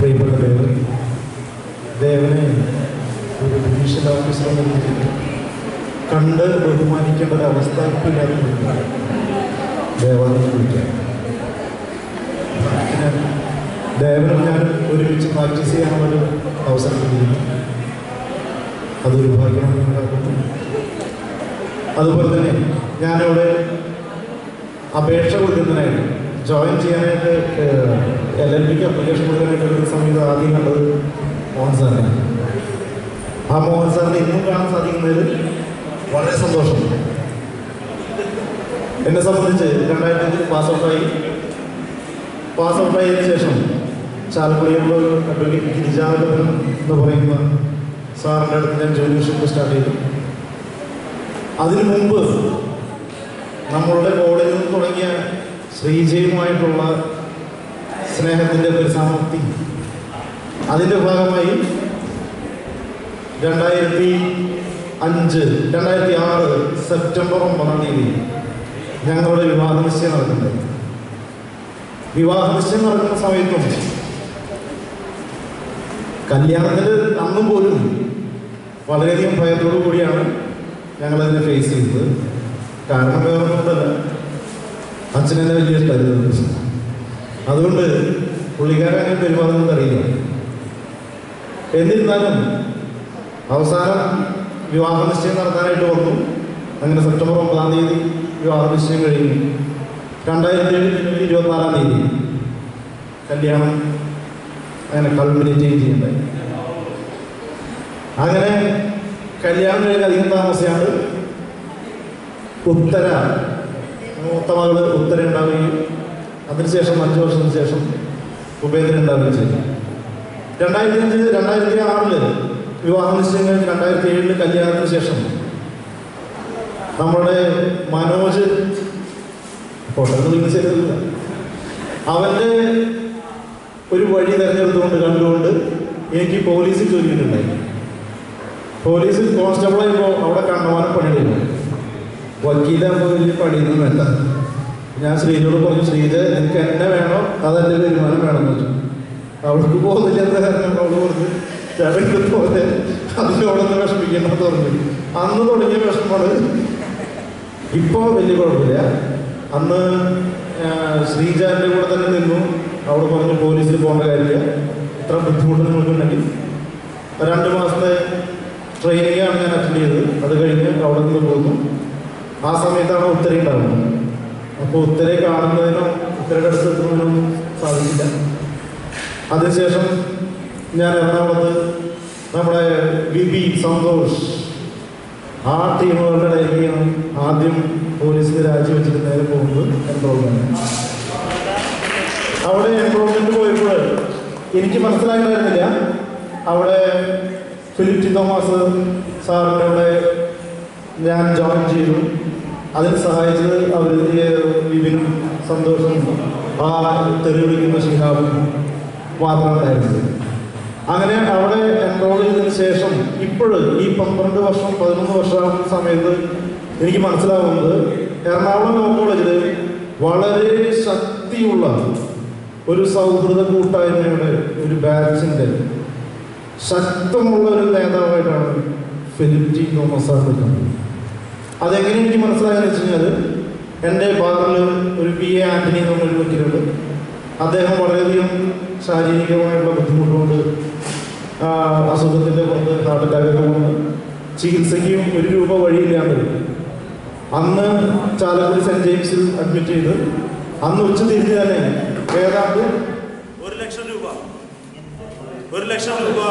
പ്രിയപ്പെട്ട ദേവൻ ദേവനെ ഒരു ജുഡീഷ്യൽ ഓഫീസർ എന്ന രീതിയിൽ കണ്ട് ബഹുമാനിക്കേണ്ട ഒരു അവസ്ഥ ഇപ്പം ഇല്ലാതെ ദേവാലയം വിളിക്കാം ഞാൻ ദേവനും ഞാൻ ഒരുമിച്ച് പ്രാക്ടീസ് ചെയ്യാനുള്ളൊരു അവസരം കിട്ടിയിരുന്നു അതൊരു ഭാഗ്യമാണ് ഉണ്ടാക്കുന്നു അതുപോലെ തന്നെ ഞാനിവിടെ അപേക്ഷ കൊടുക്കുന്നതിനായിട്ട് ജോയിൻ ചെയ്യാനായിട്ട് എൽ എൽ ബിക്ക് അപ്ലിക്കേഷൻ കൊടുക്കാനായിട്ട് ഒരു സമയത്ത് ആദ്യം കണ്ടത് മോഹൻ സാറിനെ ആ മോഹൻ സാറിനെ ഇന്നും കാണാൻ സാധിക്കുന്നതിൽ വളരെ സന്തോഷം എന്നെ സംബന്ധിച്ച് രണ്ടായിരത്തി അഞ്ചിൽ പാസ് ഔട്ടായി പാസ് ഔട്ടായതിനു ശേഷം ചാലക്കുടിയുള്ള ഒരു അഡ്വക്കേറ്റ് ഗിരിജാകരൻ എന്ന് പറയുന്ന സാറിൻ്റെ അടുത്ത് ഞാൻ ജോലിഷിപ്പ് സ്റ്റാർട്ട് ചെയ്തു അതിനു മുമ്പ് നമ്മളുടെ കോളേജിൽ നിന്ന് തുടങ്ങിയ ശ്രീജയുമായിട്ടുള്ള സ്നേഹത്തിൻ്റെ പരിസമാപ്തി അതിൻ്റെ ഭാഗമായി രണ്ടായിരത്തി അഞ്ച് രണ്ടായിരത്തി ആറ് സെപ്റ്റംബർ ഒമ്പതാം തീയതി ഞങ്ങളുടെ വിവാഹ നിശ്ചയം നടക്കുന്നത് വിവാഹ നിശ്ചയം നടക്കുന്ന സമയത്തും കല്യാണത്തിന് അന്നും പോലും വളരെയധികം ഭയത്തോടു കൂടിയാണ് ഞങ്ങളതിനെ ഫേസ് ചെയ്തത് കാരണം വേറൊന്നുകൊണ്ടല്ല അച്ഛനെന്നെ വലിയ ഇഷ്ടമായിരുന്നു അതുകൊണ്ട് പുള്ളിക്കാരൻ അങ്ങനെ പെരുമാറുന്നത് അറിയില്ല എന്നിരുന്നാലും അവസാനം വിവാഹ നിശ്ചയം നടത്താനായിട്ട് വന്നു അങ്ങനെ സെപ്റ്റംബർ ഒമ്പതാം തീയതി വിവാഹ നിശ്ചയം കഴിഞ്ഞു രണ്ടായിരത്തി ഏഴ് ജനുവരി ഇരുപത്തിനാലാം തീയതി കല്യാണം അങ്ങനെ കൾമിനേറ്റ് ചെയ്യുന്നുണ്ടായി അങ്ങനെ കല്യാണം കഴിഞ്ഞ് അധികം താമസിയാണ്ട് ഉത്തര മൂത്ത മകള് ഉത്തര ഉണ്ടാവുകയും അതിനുശേഷം അഞ്ച് വർഷത്തിന് ശേഷം ഉപേന്ദ്രൻ ഉണ്ടാവുകയും ചെയ്തു രണ്ടായിരത്തി അഞ്ച് രണ്ടായിരത്തി ആറില് വിവാഹ നിശ്ചയം കഴിഞ്ഞ് രണ്ടായിരത്തി ഏഴില് കല്യാണത്തിന് ശേഷം നമ്മുടെ മനോജ് പൊട്ടൊന്നും ശരിയല്ല അവൻ്റെ ഒരു വഴി തിരഞ്ഞെടുത്തുകൊണ്ട് കണ്ടുകൊണ്ട് എനിക്ക് പോലീസിൽ ജോലി കിട്ടുണ്ടായി പോലീസിൽ കോൺസ്റ്റബിളായപ്പോൾ അവിടെ കണ്ടമാനം പണിയില്ല വക്കീലാകുമ്പോൾ വലിയ പണിയൊന്നും വേണ്ട ഞാൻ ശ്രീജോട് പറഞ്ഞു ശ്രീജ എനിക്ക് എന്നെ വേണോ അതെൻ്റെ തീരുമാനം വേണമെന്ന് വെച്ചു അവൾക്ക് പോകുന്നില്ല എന്ന കാരണം അവൾ പറഞ്ഞു ചേട്ടൻ പോലെ അതിനോടൊന്ന് വിഷമിക്കേണ്ടെന്ന് പറഞ്ഞു അന്ന് തുടങ്ങിയ വിഷമമാണ് ഇപ്പോൾ വലിയ കുഴപ്പമില്ല അന്ന് ശ്രീജാന്റെ കൂടെ തന്നെ നിന്നു അവിടെ പറഞ്ഞു പോലീസിൽ പോകേണ്ട കാര്യമില്ല ഇത്ര ബുദ്ധിമുട്ട് നിങ്ങൾക്കുണ്ടെങ്കിൽ രണ്ട് മാസത്തെ ട്രെയിനിങ് ആണ് ഞാൻ അറ്റൻഡ് ചെയ്തത് അത് കഴിഞ്ഞ് അവിടെ നിന്ന് പോകുന്നു ആ സമയത്താണ് ഉത്തര ഉണ്ടാകുന്നത് അപ്പോൾ ഉത്തരയെ കാണുന്നതിനോ ഉത്തരയുടെ അടുത്ത് എത്തുന്നതിനൊന്നും സാധിക്കില്ല അതിനുശേഷം ഞാൻ എറണാകുളത്ത് നമ്മുടെ വി ബി സന്തോഷ് ആ ടീമുകളുടെ ഇടയിലേക്കാണ് ആദ്യം പോലീസിൽ രാജിവെച്ചിട്ട് നേരെ പോകുന്നത് എൻറോൾമെന്റ് അവിടെ എൻറോൾമെന്റ് പോയപ്പോൾ എനിക്ക് മനസ്സിലായിട്ടുണ്ടായിരുന്നില്ല അവിടെ ഫിലിപ്പ് ടി തോമസ് സാറിൻ്റെ കൂടെ ഞാൻ ജോയിൻ ചെയ്തു അതിന് സഹായിച്ചത് അവർ വിപിനും സന്തോഷവും ആ തെരുവിളിക്കുന്ന ശിഹാബും മാത്രമുണ്ടായിരുന്നത് അങ്ങനെ അവിടെ എൻറോൾ ചെയ്തതിന് ശേഷം ഇപ്പോഴും ഈ പന്ത്രണ്ട് വർഷം പതിനൊന്ന് വർഷം സമയത്ത് എനിക്ക് മനസ്സിലാവുന്നത് എറണാകുളം ലോ കോളേജിൽ വളരെ ശക്തിയുള്ള ഒരു സൗഹൃദ കൂട്ടായ്മയുടെ ഒരു ബാച്ചിൻ്റെ ശക്തമുള്ള ഒരു നേതാവായിട്ടാണ് ഫിലിപ്പ് ജി തോമസ് സാർ നിൽക്കുന്നത് അതെങ്ങനെ എനിക്ക് മനസ്സിലായെന്ന് വെച്ച് കഴിഞ്ഞാൽ എൻ്റെ ബാറിൽ ഒരു പി എ ആൻ്റണി എന്ന് പറഞ്ഞൊരു വ്യക്തിയുണ്ട് അദ്ദേഹം വളരെയധികം ശാരീരികമായിട്ടുള്ള ബുദ്ധിമുട്ടുകൊണ്ട് അസുഖത്തിൻ്റെ പുറത്ത് ഹാർട്ട് അറ്റാക്കൊക്കെ വന്ന് ചികിത്സയ്ക്കും ഒരു രൂപ വഴിയില്ലാണ്ട് അന്ന് ചാലക്കുടി സെൻറ് ജെയിംസിൽ അഡ്മിറ്റ് ചെയ്ത് അന്ന് ഉച്ച തിരിഞ്ഞ് തന്നെ ഏതാണ്ട് ഒരു ലക്ഷം രൂപ ഒരു ലക്ഷം രൂപ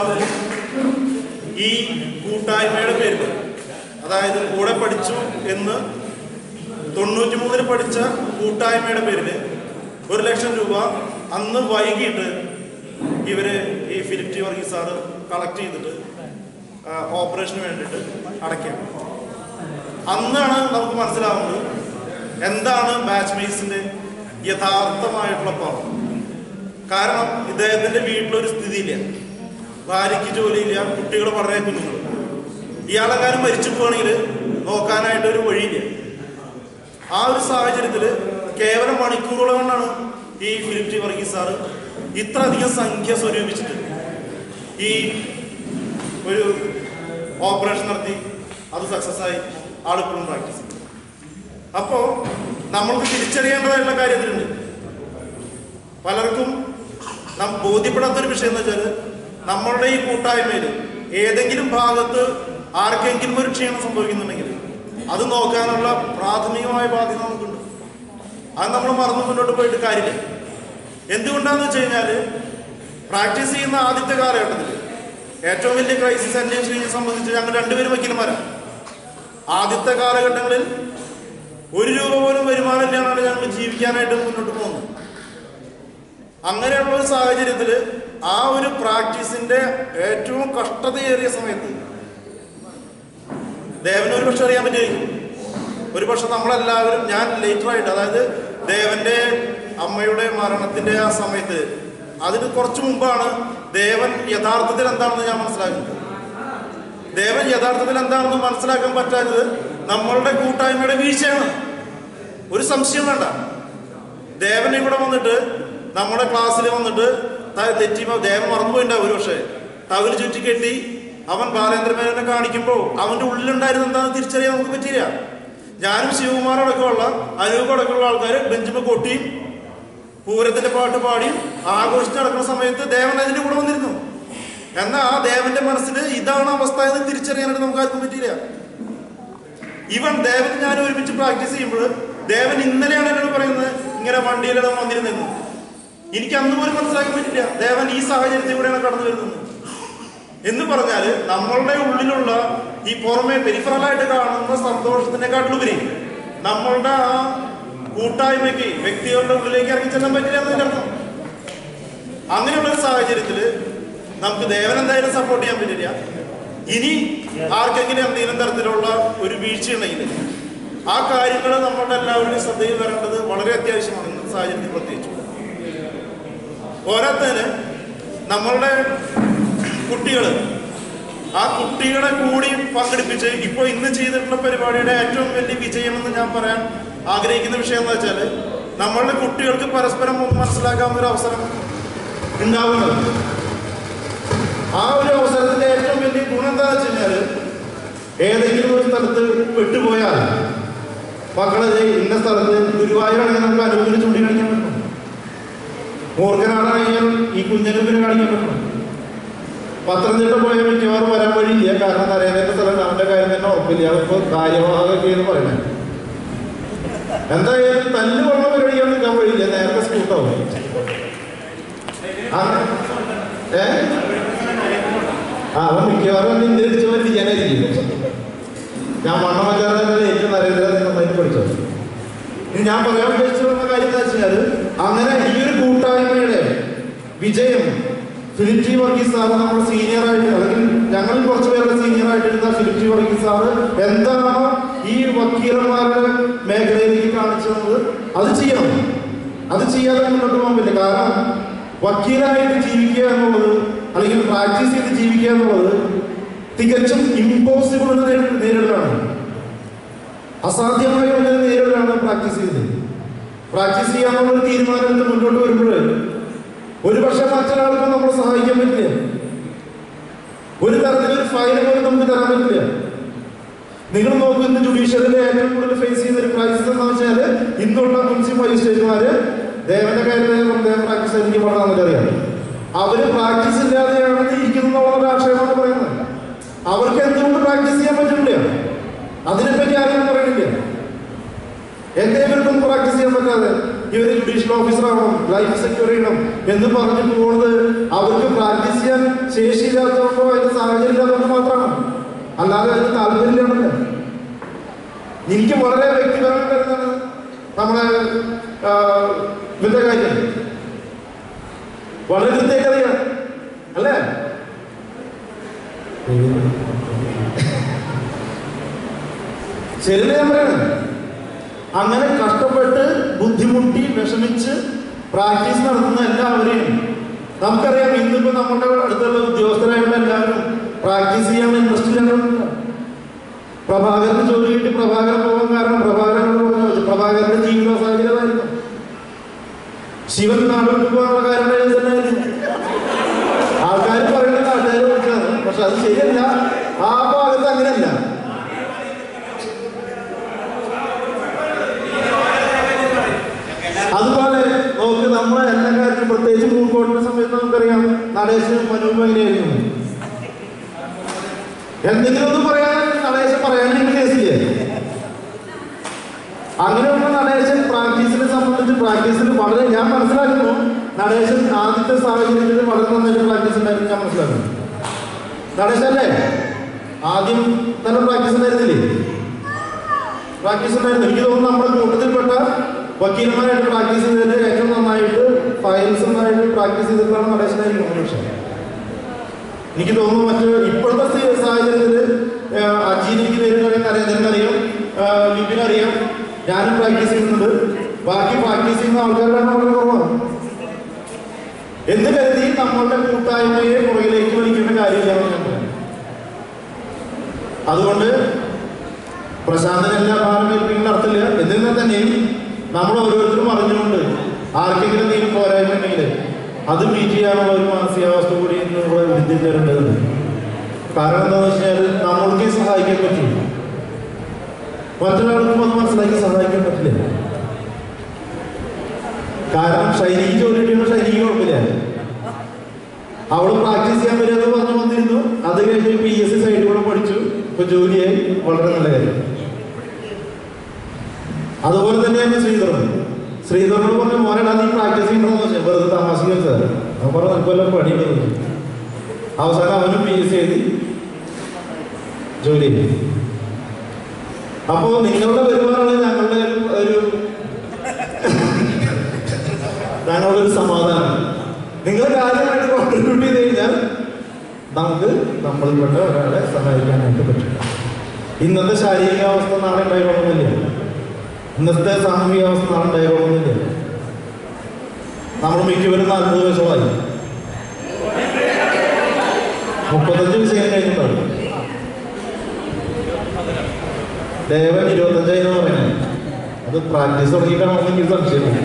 ഈ കൂട്ടായ്മയുടെ പേരിൽ അതായത് കൂടെ പഠിച്ചു എന്ന് തൊണ്ണൂറ്റി മൂന്നിൽ പഠിച്ച കൂട്ടായ്മയുടെ പേരിൽ ഒരു ലക്ഷം രൂപ അന്ന് വൈകിട്ട് ഇവര് ഈ Philip T Varghese sir collect ചെയ്തിട്ട് ആ, ഓപ്പറേഷന് വേണ്ടിയിട്ട് അടയ്ക്കാം അന്നാണ് നമുക്ക് മനസ്സിലാവുന്നത് എന്താണ് ബാച്ച് മേസിന്റെ യഥാർത്ഥമായിട്ടുള്ള പവർ കാരണം ഇദ്ദേഹത്തിന്റെ വീട്ടിലൊരു സ്ഥിതിയില്ല ഭാര്യയ്ക്ക് ജോലിയില്ല കുട്ടികൾ വളരെ കുഞ്ഞുങ്ങൾ ഇയാളെങ്ങാനും മരിച്ചു പോവാണെങ്കിൽ നോക്കാനായിട്ട് ഒരു വഴിയില്ല ആ ഒരു സാഹചര്യത്തിൽ കേവലം മണിക്കൂറുകൾ കൊണ്ടാണ് ഈ ഫിലിപ്പ് ടി വർഗീസ് സാറ് ഇത്ര അധികം സംഖ്യ സ്വരൂപിച്ചിട്ട് ഈ ഒരു ഓപ്പറേഷൻ നടത്തി അത് സക്സസ് ആയി ആളിപ്പോഴും പ്രാക്ടീസ് ചെയ്യും അപ്പോൾ നമ്മൾക്ക് തിരിച്ചറിയേണ്ടതായിട്ടുള്ള കാര്യത്തിലുണ്ട് പലർക്കും നാം ബോധ്യപ്പെടാത്തൊരു വിഷയം എന്ന് വെച്ചാൽ നമ്മളുടെ ഈ കൂട്ടായ്മയിൽ ഏതെങ്കിലും ഭാഗത്ത് ആർക്കെങ്കിലും ഒരു ക്ഷീണം സംഭവിക്കുന്നുണ്ടെങ്കിൽ അത് നോക്കാനുള്ള പ്രാഥമികമായ ബാധ്യത നമുക്കുണ്ട് അത് നമ്മൾ മറന്നു മുന്നോട്ട് പോയിട്ട് കാര്യമില്ല എന്തുകൊണ്ടാന്ന് വെച്ച് കഴിഞ്ഞാൽ പ്രാക്ടീസ് ചെയ്യുന്ന ആദ്യത്തെ കാലഘട്ടത്തിൽ ഏറ്റവും വലിയ ക്രൈസിസ് അന്വേഷണത്തെ സംബന്ധിച്ച് ഞങ്ങൾ രണ്ടുപേരും വക്കീലന്മാരാണ് ആദ്യത്തെ കാലഘട്ടങ്ങളിൽ ഒരു രൂപ പോലും വരുമാനമില്ലാണ്ടാണ് ഞങ്ങൾ ജീവിക്കാനായിട്ട് മുന്നോട്ട് പോകുന്നത് അങ്ങനെയുള്ള ഒരു സാഹചര്യത്തിൽ ആ ഒരു പ്രാക്ടീസിന്റെ ഏറ്റവും കഷ്ടതയേറിയ സമയത്ത് ദേവന് ഒരു പക്ഷെ അറിയാൻ പറ്റുമായിരിക്കും ഒരു പക്ഷെ നമ്മളെല്ലാവരും ഞാൻ ലേറ്ററായിട്ട് അതായത് ദേവന്റെ അമ്മയുടെ മരണത്തിന്റെ ആ സമയത്ത് അതിന് കുറച്ചു മുമ്പാണ് ദേവൻ യഥാർത്ഥത്തിൽ എന്താണെന്ന് ഞാൻ മനസ്സിലാക്കുന്നത് ദേവൻ യഥാർത്ഥത്തിൽ എന്താണെന്ന് മനസ്സിലാക്കാൻ പറ്റാത്തത് നമ്മളുടെ കൂട്ടായ്മയുടെ വീഴ്ചയാണ് ഒരു സംശയം വേണ്ട ദേവൻ ഇവിടെ വന്നിട്ട് നമ്മുടെ ക്ലാസ്സിൽ വന്നിട്ട് ത- തെറ്റിപ്പോ ദേവൻ മറന്നുപോയിണ്ടാവും ഒരു പക്ഷേ തവിൽ ചുറ്റി കെട്ടി അവൻ ബാലേന്ദ്രമേനോനെ കാണിക്കുമ്പോൾ അവന്റെ ഉള്ളിലുണ്ടായിരുന്ന എന്താണെന്ന് തിരിച്ചറിയാൻ നമുക്ക് പറ്റിയില്ല ഞാനും ശിവകുമാറടക്കമുള്ള അനൂപ് അടക്കമുള്ള ആൾക്കാർ ബെഞ്ചിമ കൊട്ടിയും പൂരത്തിന്റെ പാട്ട് പാടിയും ആഘോഷിച്ച് നടക്കുന്ന സമയത്ത് ദേവൻ അതിന്റെ കൂടെ വന്നിരുന്നു എന്നാൽ ആ ദേവന്റെ മനസ്സിൽ ഇതാണ് അവസ്ഥ എന്ന് തിരിച്ചറിയാനായിട്ട് നമുക്ക് ആർക്കും പറ്റിയില്ല ഇവൻ ദേവൻ ഞാൻ ഒരുമിച്ച് പ്രാക്ടീസ് ചെയ്യുമ്പോൾ ദേവൻ ഇന്നലെയാണ് എന്നോട് പറയുന്നത് ഇങ്ങനെ വണ്ടിയിലിടാൻ വന്നിരുന്നെന്ന് എനിക്ക് അന്ന് പോലും മനസ്സിലാക്കാൻ പറ്റില്ല ദേവൻ ഈ സാഹചര്യത്തിൽ കൂടെയാണ് കടന്നു വരുന്നത് എന്ന് പറഞ്ഞാല് നമ്മളുടെ ഉള്ളിലുള്ള ഈ പുറമെ പെരിഫറലായിട്ട് കാണുന്ന സന്തോഷത്തിനെക്കാട്ടിലുപരി നമ്മളുടെ ആ കൂട്ടായ്മയ്ക്ക് വ്യക്തികളുടെ ഉള്ളിലേക്ക് ഇറങ്ങി ചെല്ലാൻ പറ്റില്ല എന്നതിന്റെ അർത്ഥം അങ്ങനെയുള്ള ഒരു സാഹചര്യത്തിൽ നമുക്ക് ദേവൻ എന്തായാലും സപ്പോർട്ട് ചെയ്യാൻ പറ്റില്ല ഇനി ആർക്കെങ്കിലും എന്തെങ്കിലും തരത്തിലുള്ള ഒരു വീഴ്ചയുണ്ടെങ്കിൽ ആ കാര്യങ്ങൾ നമ്മളുടെ എല്ലാവരുടെയും ശ്രദ്ധയിൽ വരേണ്ടത് വളരെ അത്യാവശ്യമാണ് ഇന്നത്തെ സാഹചര്യത്തിൽ പ്രത്യേകിച്ചു പോരാത്തതിന് നമ്മളുടെ കുട്ടികൾ ആ കുട്ടികളെ കൂടി പങ്കെടുപ്പിച്ച് ഇപ്പോൾ ഇന്ന് ചെയ്തിട്ടുള്ള പരിപാടിയുടെ ഏറ്റവും വലിയ വിജയമെന്ന് ഞാൻ പറയാൻ ആഗ്രഹിക്കുന്ന വിഷയം എന്ന് വെച്ചാൽ നമ്മളുടെ കുട്ടികൾക്ക് പരസ്പരം ഒന്ന് മനസ്സിലാക്കാവുന്ന ഒരു അവസരം ഉണ്ടാവുന്നത് ആ ഒരു അവസരത്തിന്റെ ഏറ്റവും വലിയ ഗുണം എന്താണെന്ന് വെച്ച് കഴിഞ്ഞാൽ ഏതെങ്കിലും ഒരു സ്ഥലത്ത് വിട്ടുപോയാൽ മക്കളെ ദേ ഇന്ന സ്ഥലത്ത് ഗുരുവായൂരാണെങ്കിൽ നമുക്ക് അനുകൂലിച്ച് ചൂണ്ടിക്കാണിക്കാൻ പറ്റും മൂർഖനാണെങ്കിൽ ഈ കുഞ്ഞനുപ്പിനെ കാണിക്കാൻ പറ്റും പത്തനംതിട്ട പോയ മിക്കവാറും വരാൻ വഴിയില്ല കാരണം നരേന്ദ്രന്റെ സ്ഥലം അവന്റെ കാര്യം തന്നെ ഉറപ്പില്ല അതിപ്പോ കാര്യവാഹകയൊക്കെ എന്ന് പറയണേ എന്തായാലും തല്ല് കൊള്ള പരിപാടിയാണ് നിൽക്കാൻ വഴിയില്ല നേരത്തെ സ്കൂട്ടാവും ആ ഏ ആ അവൻ മിക്കവാറും എന്നെ ഇന്ത്യടിച്ച് പറ്റിക്കാനായിരിക്കും ഞാൻ മണ്ണം വെക്കാതെ ഏറ്റവും നരേന്ദ്രനെ നന്നായിട്ട് പഠിച്ചത് ഇനി ഞാൻ പറയാൻ ഉദ്ദേശിച്ചിട്ടുള്ള കാര്യം എന്താ വെച്ചാൽ അങ്ങനെ ഈ ഒരു കൂട്ടായ്മയുടെ വിജയം ഫിലിപ്പ് ജി വർഗീസ് സാറ് നമ്മുടെ സീനിയർ ആയിട്ട് അല്ലെങ്കിൽ ഞങ്ങളിൽ കുറച്ച് പേരുടെ സീനിയർ ആയിട്ടിരുന്ന ഫിലിപ്പ് ജി വർഗീസ് സാറ് എന്താണോ ഈ വക്കീലന്മാരുടെ മേഖലയിലേക്ക് കാണിച്ചത് അത് ചെയ്യണം അത് ചെയ്യാതെ മുന്നോട്ട് പോകാൻ പറ്റില്ല കാരണം വക്കീലായിട്ട് ജീവിക്കുക എന്നുള്ളത് അല്ലെങ്കിൽ പ്രാക്ടീസ് ചെയ്ത് ജീവിക്കുക എന്നുള്ളത് തികച്ചും ഇമ്പോസിബിൾ എന്ന് നേരി- നേരിടലാണ് അസാധ്യമായ ഒന്നിനെ നേരിടലാണ് പ്രാക്ടീസ് ചെയ്തത് പ്രാക്ടീസ് ചെയ്യാന്നുള്ള ഒരു തീരുമാനത്തിൽ മുന്നോട്ട് വരുമ്പോൾ ഒരു പക്ഷെ മറ്റൊരാൾക്ക് നമ്മളെ സഹായിക്കാൻ പറ്റില്ല ഒരു തരത്തിലൊരു ഫയൽ പോലും നമുക്ക് തരാൻ പറ്റില്ല നിങ്ങൾ നോക്കൂ ഇന്ന് ജുഡീഷ്യറിലെ ഏറ്റവും കൂടുതൽ ഫേസ് ചെയ്യുന്ന ഒരു ക്രൈസിസ് എന്ന് വെച്ചാൽ ഇന്നുള്ള മുൻസിപ്പൽ മജിസ്ട്രേറ്റുമാര് ദേവന്റെ കാര്യത്തിൽ ദേവൻ പ്രാക്ടീസ് എനിക്ക് വളരെ നന്നായിട്ട് അറിയാം അവര് പ്രാക്ടീസ് ഇല്ലാതെയാണ് ഇരിക്കുന്നു എന്നുള്ള ആക്ഷേപമാണ് പറയുന്നത് അവർക്ക് എന്തുകൊണ്ട് പ്രാക്ടീസ് ചെയ്യാൻ പറ്റില്ല അതിനെപ്പറ്റി ആരും പറയുന്നില്ല എന്തേ ഇവർക്കൊന്നും പ്രാക്ടീസ് ചെയ്യാൻ പറ്റാതെ ഇവർ ജുഡീഷ്യൽ ഓഫീസർ ആവണം ലൈഫ് സെക്യൂർ ചെയ്യണം എന്ന് പറഞ്ഞിട്ട് പോകുന്നത് അവർക്ക് പ്രാക്ടീസ് ചെയ്യാൻ ശേഷിയില്ലാത്തതുകൊണ്ടോ അതിന്റെ സാഹചര്യം ഇല്ലാത്തതുകൊണ്ട് മാത്രമാണ് അല്ലാതെ അതിന് താല്പര്യമില്ലാണല്ലോ എനിക്ക് വളരെ വ്യക്തിപരമായിട്ട് എന്താണ് നമ്മുടെ ആ, ഇവന്റെ കാര്യം വളരെ കൃത്യമായിട്ട് അറിയാം അല്ലേ ശരി ഞാൻ പറയണേ അങ്ങനെ കഷ്ടപ്പെട്ട് ബുദ്ധിമുട്ടി വിഷമിച്ച് പ്രാക്ടീസ് നടത്തുന്ന എല്ലാവരെയും നമുക്കറിയാം ഇന്നിപ്പോ നമ്മുടെ അടുത്തുള്ള ഉദ്യോഗസ്ഥരായുള്ള എല്ലാവരും പ്രാക്ടീസ് ചെയ്യാൻ ഇൻട്രസ്റ്റ് ഇല്ലാത്തവരുണ്ട് പ്രഭാകരന് ജോലി കിട്ടി പ്രഭാകരൻ പോകാൻ കാരണം പ്രഭാകരനോട് പറഞ്ഞു പ്രഭാകരന്റെ ജീവിത സാഹചര്യമായിരുന്നു ശിവൻ അത് ശരിയല്ല ആ ഭാഗത്ത് അങ്ങനെയല്ല അതുപോലെ നോക്ക് നമ്മളെ എല്ലാ കാര്യത്തിലും പ്രത്യേകിച്ച് മൂക്കോട്ടിന്റെ സമയത്ത് നമുക്കറിയാം നടേശനും മനൂപ് എങ്ങനെയായിരുന്നു എന്തെങ്കിലും ഒന്ന് പറയാൻ നടേശൻ പറയാനെങ്കിൽ കേസില്ലേ അങ്ങനെയുള്ള നടേശൻ പ്രാക്ടീസിനെ സംബന്ധിച്ച് പ്രാക്ടീസിൽ വളരെ ഞാൻ മനസ്സിലാക്കുന്നു നടേശൻ ആദ്യത്തെ സാഹചര്യത്തിൽ വളരെ നന്നായിട്ട് പ്രാക്ടീസ് ഉണ്ടായിരുന്നു ഞാൻ മനസ്സിലാക്കുന്നു നടേശല്ലേ ആദ്യം നല്ല പ്രാക്ടീസ് ഉണ്ടായിരുന്നില്ലേ പ്രാക്ടീസ് ഉണ്ടായിരുന്നു എനിക്ക് തോന്നുന്നു നമ്മുടെ കൂട്ടത്തിൽപ്പെട്ട വക്കീലന്മാരായിട്ട് പ്രാക്ടീസ് ചെയ്തതിൽ ഏറ്റവും നന്നായിട്ട് ഫയൽസ് നന്നായിട്ട് പ്രാക്ടീസ് ചെയ്തിട്ടുള്ള നടേശനായിരിക്കും ഒരു പക്ഷേ എനിക്ക് തോന്നുന്നു മറ്റ് ഇപ്പോഴത്തെ സ്ഥി- സാഹചര്യത്തിൽ അജീൻ എനിക്ക് നേരിട്ടറിയാം നരേന്ദ്രനറിയാം ലിബിനറിയാം ഞാനും പ്രാക്ടീസ് ചെയ്യുന്നുണ്ട് ബാക്കി പ്രാക്ടീസ് ചെയ്യുന്ന ആൾക്കാരുടെ എണ്ണം വളരെ കുറവാണ് എന്ന് കരുതി നമ്മളുടെ കൂട്ടായ്മയെ പുറകിലേക്ക് വലിക്കേണ്ട കാര്യമില്ല എന്ന് ഞാൻ പറയാം അതുകൊണ്ട് പ്രശാന്തൻ എല്ലാ ഭാരം ഏൽപ്പിക്കുന്ന നടത്തില്ല എന്നിരുന്നാൽ തന്നെയും നമ്മൾ ഓരോരുത്തരും അറിഞ്ഞുകൊണ്ട് ആർക്കെങ്കിലും എന്തെങ്കിലും പോരായ്മ ഉണ്ടെങ്കിൽ അത് മീറ്റ് ചെയ്യാനുള്ള ഒരു മാനസികാവസ്ഥ കൂടി ഇന്ന് ഇവിടെ വിദ്യാർത്ഥികളുണ്ട് കാരണം എന്താണെന്ന് വെച്ചാൽ നമ്മൾക്ക് സഹായിക്കാൻ പറ്റും മറ്റൊരാൾക്കും അത് മനസ്സിലാക്കി സഹായിക്കാൻ പറ്റില്ല കാരണം ഷൈനിക്ക് ജോലി കിട്ടിയപ്പോൾ ഷൈനിക്ക് കുഴപ്പമില്ല അവള് പ്രാക്ടീസ് ചെയ്യാൻ വരുമെന്ന് പറഞ്ഞു വന്നിരുന്നു അത് കഴിഞ്ഞ് പി എസ് സി സൈഡിൽ കൂടെ പഠിച്ചു ഇപ്പൊ ജോലിയായി വളരെ നല്ല കാര്യം അതുപോലെ തന്നെയാണ് ശ്രീധരൻ ശ്രീധരനോട് പറഞ്ഞു മോനെടാ നീ പ്രാക്ടീസ് ചെയ്യണമെന്ന് വെച്ചാൽ വെറുതെ താമസിക്കാൻ സാർ അവൻ പറഞ്ഞു നമുക്ക് വല്ല പണി ഉണ്ടെന്ന് ചോദിച്ചു. അവസാനം അവനും പി എസ് സി എഴുതി ജോലി ചെയ്തു അപ്പോ നിങ്ങളുടെ വരുമാനമാണ് ഞങ്ങളുടെ ഒരു ഞങ്ങളുടെ ഒരു സമാധാനം നിങ്ങൾ കാര്യമായിട്ട് കോൺട്രിബ്യൂട്ട് ചെയ്ത് കഴിഞ്ഞാൽ നമുക്ക് നമ്മളിൽപ്പെട്ട ഒരാളെ സഹായിക്കാനായിട്ട് പറ്റും ഇന്നത്തെ ശാരീരികാവസ്ഥ നാളെ ഉണ്ടായിക്കൊള്ളുന്നില്ല ഇന്നത്തെ സാമൂഹിക അവസ്ഥ നാളെ ഉണ്ടായിക്കൊള്ളുന്നില്ല നമ്മൾ മിക്കവരും നാൽപ്പത് വയസ്സോളായി മുപ്പത്തഞ്ച് വിഷയം കഴിഞ്ഞിട്ടുണ്ടാവും ദേവൻ ഇരുപത്തഞ്ചായി എന്ന് പറയുന്നത് അത് പ്രാക്ടീസ് തുടങ്ങിയിട്ടാണോ എന്ന് എനിക്ക് സംശയമില്ല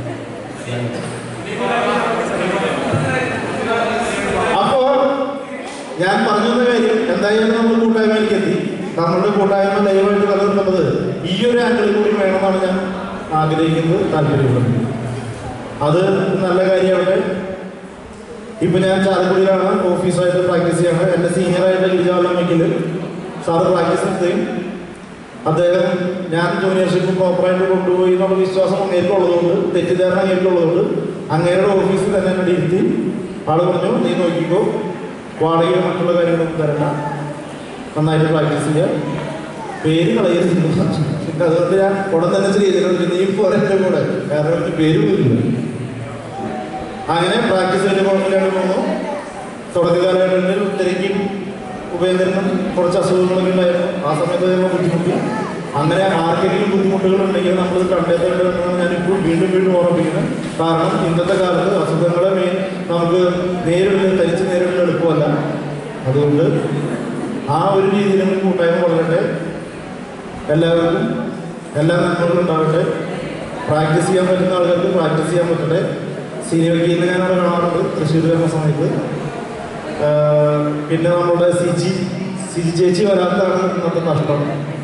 അപ്പോ ഞാൻ പറഞ്ഞ കാര്യം എന്തായാലും നമ്മൾ കൂട്ടായ്മയിലേക്ക് എത്തി നമ്മളുടെ കൂട്ടായ്മ ദയവായിട്ട് നിലനിർത്തുന്നത് ഈ ഒരു ആംഗിളിൽ കൂടി വേണമെന്നാണ് ഞാൻ ആഗ്രഹിക്കുന്നത് താല്പര്യപ്പെടുന്നത് അത് നല്ല കാര്യമാവട്ടെ ഇപ്പൊ ഞാൻ ചാലക്കുടിയിലാണ് ഓഫീസായിട്ട് പ്രാക്ടീസ് ചെയ്യാണ് എൻ്റെ സീനിയറായിട്ട് ഗിരിജാവല്ലമ്മയ്ക്കിൽ സാറ് പ്രാക്ടീസ് നടത്തുകയും അദ്ദേഹം ഞാൻ ജൂനിയർഷിപ്പ് പ്രോപ്പറായിട്ട് കൊണ്ടുപോയി എന്നുള്ള വിശ്വാസം അങ്ങേക്കുള്ളതുകൊണ്ട് തെറ്റിദ്ധാരണ അങ്ങേക്കുള്ളതുകൊണ്ട് അങ്ങേരുടെ ഓഫീസിൽ തന്നെ എന്നെ ഇരുത്തി ആള് പറഞ്ഞു നീ നോക്കിക്കോ വാടകയോ മറ്റുള്ള കാര്യങ്ങളൊന്നും തരണ്ട നന്നായിട്ട് പ്രാക്ടീസ് ചെയ്യുക പേര് കളയരുത് പിന്നെ അതുകൊണ്ട് ഞാൻ ഉടൻ തന്നെ ചെയ്തിട്ടുണ്ട് നീ പോരെ എൻ്റെ കൂടെ കാരണം എനിക്ക് പേരും ഇല്ല അങ്ങനെ പ്രാക്ടീസ് ചെയ്ത് കുഴപ്പമില്ലാണ്ട് പോന്നു തുടക്ക കാലഘട്ടങ്ങളിൽ തിരക്കും ഉപേന്ദ്രനും കുറച്ച് അസുഖങ്ങളൊക്കെ ഉണ്ടായിരുന്നു ആ സമയത്ത് നമ്മൾ ബുദ്ധിമുട്ടി അങ്ങനെ ആർക്കെങ്കിലും ബുദ്ധിമുട്ടുകൾ ഉണ്ടെങ്കിൽ നമ്മൾ കണ്ടെത്തേണ്ടതെന്നാണ് ഞാനിപ്പോൾ വീണ്ടും വീണ്ടും ഓർമ്മിപ്പിക്കുന്നത് കാരണം ഇന്നത്തെ കാലത്ത് അസുഖങ്ങളെ മെയിൻ നമുക്ക് നേരിടുന്നത് തനിച്ച് നേരിടുന്നത് എളുപ്പമല്ല അതുകൊണ്ട് ആ ഒരു രീതിയിൽ നമുക്ക് കൂട്ടായ്മ വളരട്ടെ എല്ലാവർക്കും എല്ലാ നന്മകളും ഉണ്ടാവട്ടെ പ്രാക്ടീസ് ചെയ്യാൻ പറ്റുന്ന ആളുകൾക്ക് പ്രാക്ടീസ് ചെയ്യാൻ പറ്റട്ടെ സീനിയർ വക്കീലിനെ ഞാനവിടെ കാണാറുണ്ട് തൃശ്ശൂർ വരുന്ന സമയത്ത് ആഹ് പിന്നെ നമ്മുടെ സിജി സിജി ചേച്ചി വരാത്തതാണ് ഇന്നത്തെ നഷ്ടം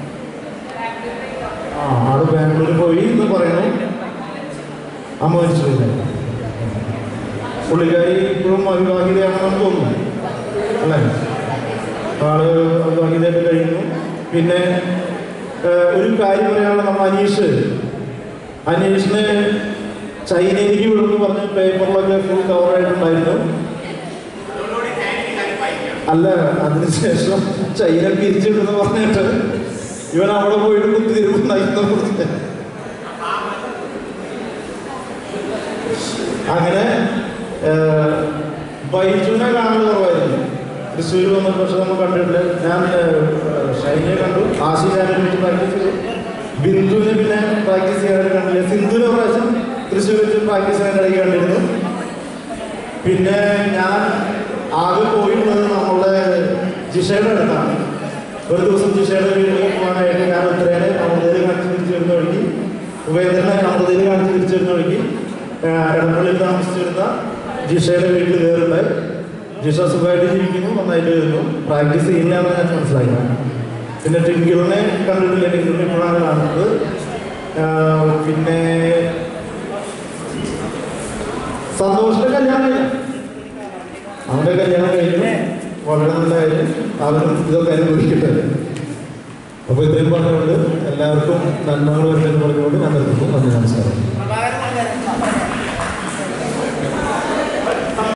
ആ ആള് ബാംഗ്ലൂർ പോയി എന്ന് പറയണു അമ്മ മരിച്ചിട്ടില്ല പുള്ളിക്കാരി ഇപ്പോഴും അവിവാഹിതയാണെന്ന് തോന്നുന്നു അല്ലേ ആള് അവിവാഹിതയായിട്ട് കഴിയുന്നു പിന്നെ ആഹ് ഒരു കാര്യം പറയാനുള്ള നമ്മൾ അനീഷ് അനീഷിനെ ചൈനയിലേക്ക് വിടുന്നു പറഞ്ഞ് പേപ്പറിലൊക്കെ ഫുൾ കവറായിട്ടുണ്ടായിരുന്നു അല്ല അതിനുശേഷം ചൈന പിരിച്ചിട്ടെന്ന് പറഞ്ഞിട്ട് ഇവൻ അവിടെ പോയിട്ട് കുത്തിരിപ്പുണ്ടായിരുന്നു കൊടുത്തിട്ട് അങ്ങനെ ഏഹ്, ബൈജുവിനെ കാണാൻ കുറവായിരുന്നു തൃശ്ശൂർ വന്ന പക്ഷെ നമ്മൾ കണ്ടിട്ടില്ല ഞാൻ ഏഹ്, ഷൈനിയെ കണ്ടു ആശി ചാനലിൽ വെച്ച് പ്രാക്ടീസ് ചെയ്തു ബിന്ദുവിനെ പിന്നെ പ്രാക്ടീസ് ചെയ്യാനായിട്ട് കണ്ടില്ല സിന്ധുവിനെ ഒരു പ്രാവശ്യം തൃശ്ശൂർ വെച്ച് പ്രാക്ടീസ് ചെയ്യാനായിട്ട് കണ്ടിരുന്നു പിന്നെ ഞാൻ ആകെ പോയിട്ടുള്ളത് നമ്മളുടെ ജിഷയുടെ അടുത്താണ് ഒരു ദിവസം ജിഷയുടെ വീട്ടിൽ പോകാനായിട്ട് ഞാൻ ഉത്തരേനെ അമൃതയിൽ കാണിച്ച് തിരിച്ചു വരുന്ന വഴിക്ക് ഉപേന്ദ്രനെ അമൃതയിൽ കാണിച്ച് തിരിച്ചു വരുന്ന വഴിക്ക് ഇടപ്പള്ളിയിൽ താമസിച്ചിരുന്ന ജിഷയുടെ വീട്ടിൽ കയറുണ്ടായി ജിഷ സുഖമായിട്ട് ജീവിക്കുന്നു നന്നായിട്ട് വരുന്നു പ്രാക്ടീസ് ചെയ്യുന്നതാണ് ഞാൻ മനസ്സിലാക്കുന്നത് പിന്നെ ടിങ്കിളിനെ കണ്ടിട്ടില്ല ടിങ്കിളിനെ ഇപ്പോഴാണ് കാണുന്നത് ആ, പിന്നെ സന്തോഷിന്റെ കല്യാണം കഴിഞ്ഞു അവന്റെ കല്യാണം കഴിഞ്ഞു വളരെ നല്ല കാര്യം അവനും ഇതൊക്കെ അനുഭവിക്കട്ടെ അപ്പോൾ ഇത്രയും പറഞ്ഞുകൊണ്ട് എല്ലാവർക്കും നന്മകൾ വരട്ടെ എന്ന് പറഞ്ഞുകൊണ്ട് ഞാൻ നിർത്തുന്നു നന്ദി നമസ്കാരം പ്രഭാകരൻ